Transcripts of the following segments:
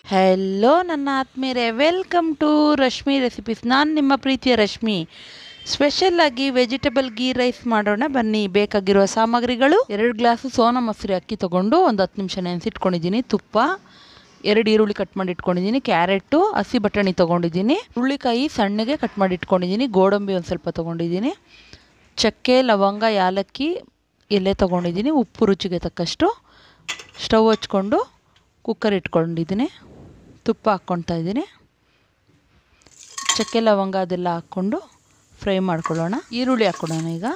hello ನನ್ನ ಆತ್ಮೀಯರೇ welcome to Rashmi recipes ನಾನು ನಿಮ್ಮ ಪ್ರೀತಿಯ ರಶ್ಮಿ ಸ್ಪೆಷಲ್ ಆಗಿ ವೆಜಿಟೇಬಲ್ ಗೀ ರೈಸ್ ಮಾಡೋಣ ಬನ್ನಿ ಬೇಕಾಗಿರುವ ಸಾಮಗ್ರಿಗಳು ಎರಡು ಗ್ಲಾಸು ಸೋನಾ ಮಸೂರಿ ಅಕ್ಕಿ ತೊಗೊಂಡು ಒಂದು ಹತ್ತು ನಿಮಿಷ ನೆನೆಸಿಟ್ಕೊಂಡಿದ್ದೀನಿ ತುಪ್ಪ ಎರಡು ಈರುಳ್ಳಿ ಕಟ್ ಮಾಡಿ ಇಟ್ಕೊಂಡಿದ್ದೀನಿ ಕ್ಯಾರೆಟು ಹಸಿ ಬಟಾಣಿ ತೊಗೊಂಡಿದ್ದೀನಿ ಹುರುಳಿಕಾಯಿ ಸಣ್ಣಗೆ ಕಟ್ ಮಾಡಿ ಇಟ್ಕೊಂಡಿದ್ದೀನಿ ಗೋಡಂಬಿ ಒಂದು ಸ್ವಲ್ಪ ತೊಗೊಂಡಿದ್ದೀನಿ ಚಕ್ಕೆ ಲವಂಗ ಯಾಲಕ್ಕಿ ಎಲೆ ತೊಗೊಂಡಿದ್ದೀನಿ ಉಪ್ಪು ರುಚಿಗೆ ತಕ್ಕಷ್ಟು ಸ್ಟವ್ ಹಚ್ಕೊಂಡು ಕುಕ್ಕರ್ ಇಟ್ಕೊಂಡಿದ್ದೀನಿ ತುಪ್ಪ ಹಾಕ್ಕೊಳ್ತಾ ಇದ್ದೀನಿ ಚಕ್ಕೆ ಲವಂಗ ಅದೆಲ್ಲ ಹಾಕ್ಕೊಂಡು ಫ್ರೈ ಮಾಡ್ಕೊಳ್ಳೋಣ ಈರುಳ್ಳಿ ಹಾಕ್ಕೊಳ್ಳೋಣ ಈಗ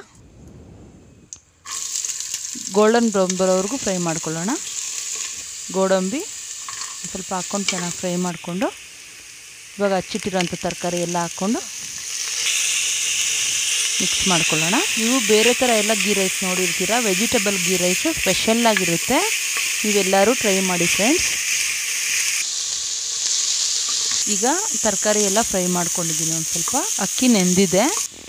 ಗೋಲ್ಡನ್ ಬ್ರೌನ್ ಬರೋವರೆಗೂ ಫ್ರೈ ಮಾಡ್ಕೊಳ್ಳೋಣ ಗೋಡಂಬಿ ಸ್ವಲ್ಪ ಹಾಕ್ಕೊಂಡು ಚೆನ್ನಾಗಿ ಫ್ರೈ ಮಾಡಿಕೊಂಡು ಇವಾಗ ಹಚ್ಚಿಟ್ಟಿರೋಂಥ ತರಕಾರಿ ಎಲ್ಲ ಹಾಕ್ಕೊಂಡು ಮಿಕ್ಸ್ ಮಾಡ್ಕೊಳ್ಳೋಣ ನೀವು ಬೇರೆ ಥರ ಎಲ್ಲ ಗೀ ರೈಸ್ ನೋಡಿರ್ತೀರ ವೆಜಿಟೇಬಲ್ ಗೀ ರೈಸು ಸ್ಪೆಷಲ್ಲಾಗಿರುತ್ತೆ ನೀವೆಲ್ಲರೂ ಟ್ರೈ ಮಾಡಿ ಫ್ರೆಂಡ್ಸ್ ಈಗ ತರಕಾರಿ ಎಲ್ಲ ಫ್ರೈ ಮಾಡ್ಕೊಂಡಿದ್ದೀನಿ ಒಂದು ಸ್ವಲ್ಪ ಅಕ್ಕಿ ನೆಂದಿದೆ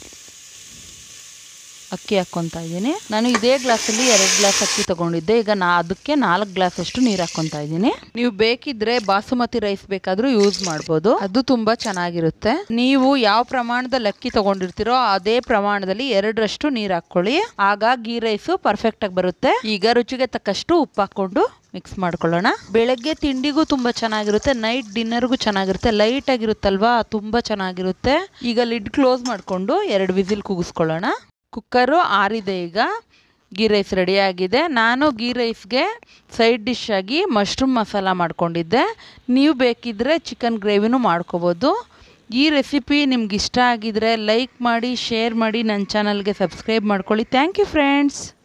ಅಕ್ಕಿ ಹಾಕ್ಕೊತಾ ಇದ್ದೀನಿ ನಾನು ಇದೇ ಗ್ಲಾಸಲ್ಲಿ ಎರಡು ಗ್ಲಾಸ್ ಅಕ್ಕಿ ತೊಗೊಂಡಿದ್ದೆ ಈಗ ನಾ ಅದಕ್ಕೆ ನಾಲ್ಕು ಗ್ಲಾಸ್ ಅಷ್ಟು ನೀರು ಹಾಕ್ಕೊತಾ ಇದ್ದೀನಿ ನೀವು ಬೇಕಿದ್ರೆ ಬಾಸುಮತಿ ರೈಸ್ ಬೇಕಾದರೂ ಯೂಸ್ ಮಾಡ್ಬೋದು ಅದು ತುಂಬ ಚೆನ್ನಾಗಿರುತ್ತೆ ನೀವು ಯಾವ ಪ್ರಮಾಣದಲ್ಲಿ ಅಕ್ಕಿ ತೊಗೊಂಡಿರ್ತೀರೋ ಅದೇ ಪ್ರಮಾಣದಲ್ಲಿ ಎರಡರಷ್ಟು ನೀರು ಹಾಕ್ಕೊಳ್ಳಿ ಆಗ ಗೀ ರೈಸು ಪರ್ಫೆಕ್ಟಾಗಿ ಬರುತ್ತೆ ಈಗ ರುಚಿಗೆ ತಕ್ಕಷ್ಟು ಉಪ್ಪು ಹಾಕ್ಕೊಂಡು ಮಿಕ್ಸ್ ಮಾಡ್ಕೊಳ್ಳೋಣ ಬೆಳಗ್ಗೆ ತಿಂಡಿಗೂ ತುಂಬ ಚೆನ್ನಾಗಿರುತ್ತೆ ನೈಟ್ ಡಿನ್ನರ್ಗೂ ಚೆನ್ನಾಗಿರುತ್ತೆ ಲೈಟ್ ಆಗಿರುತ್ತಲ್ವಾ ತುಂಬ ಚೆನ್ನಾಗಿರುತ್ತೆ ಈಗ ಲಿಡ್ ಕ್ಲೋಸ್ ಮಾಡಿಕೊಂಡು ಎರಡು ವಿಸಿಲ್ ಕೂಗಿಸ್ಕೊಳ್ಳೋಣ ಕುಕ್ಕರು ಆರಿದೆ ಈಗ ಗೀ ರೈಸ್ ರೆಡಿಯಾಗಿದೆ ನಾನು ಗೀ ರೈಸ್ಗೆ ಸೈಡ್ ಡಿಶ್ ಆಗಿ ಮಶ್ರೂಮ್ ಮಸಾಲ ಮಾಡ್ಕೊಂಡಿದ್ದೆ ನೀವು ಬೇಕಿದ್ದರೆ ಚಿಕನ್ ಗ್ರೇವಿನೂ ಮಾಡ್ಕೋಬೋದು ಈ ರೆಸಿಪಿ ನಿಮ್ಗೆ ಇಷ್ಟ ಆಗಿದ್ರೆ ಲೈಕ್ ಮಾಡಿ ಶೇರ್ ಮಾಡಿ ನನ್ನ ಚಾನಲ್ಗೆ ಸಬ್ಸ್ಕ್ರೈಬ್ ಮಾಡ್ಕೊಳ್ಳಿ ಥ್ಯಾಂಕ್ ಯು ಫ್ರೆಂಡ್ಸ್